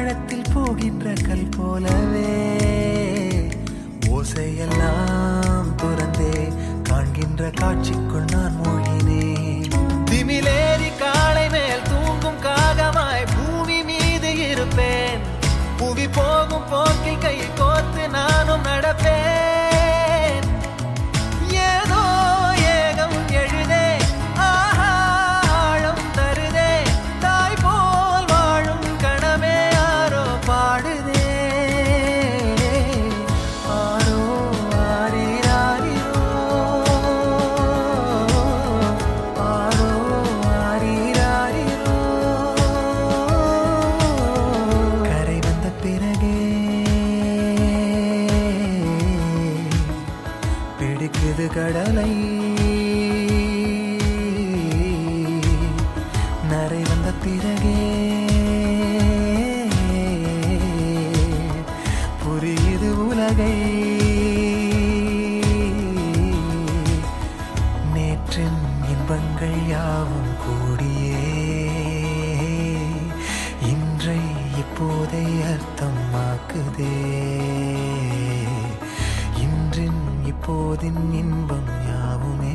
ஆழத்தில் போகின்ற கல் போலவே ஓசையெல்லாம் துறந்தே காண்கின்ற காட்சிக்குள் நான் மூழ்கினேன் திமிலேறி காளை மேல் தூங்கும் காகமாய் பூமி மீது இருப்பேன் புவி போகும் போக்கில் கை கோர்த்து நானும் நடப்பேன் ஏதோ ஏகம் எழுதே ஆஹா ஆழம் தருதே தாய் போல் வாழும் கணமே ஆரோ பாடுதே ஆரோ ஆரிராரிரோ ஆரோ ஆரிராரிரோ கரை வந்த பிறகே பிடிக்குது கடலை நரை வந்த பிறகே புரியுது உலகை நேற்றின் இன்பங்கள் யாவும் கூடியே இன்றை இப்போதை அர்த்தமாக்குதே இன்றின் இப்போதின் இன்பம் யாவுமே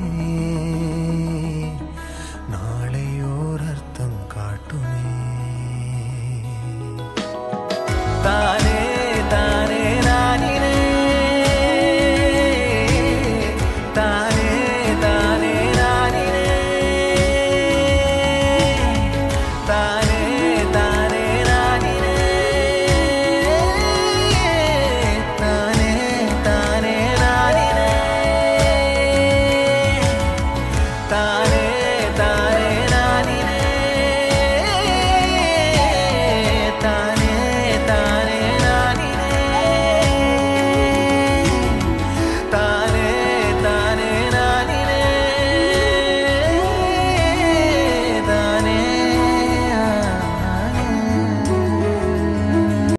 நாளையோர் அர்த்தம் காட்டுமே தான்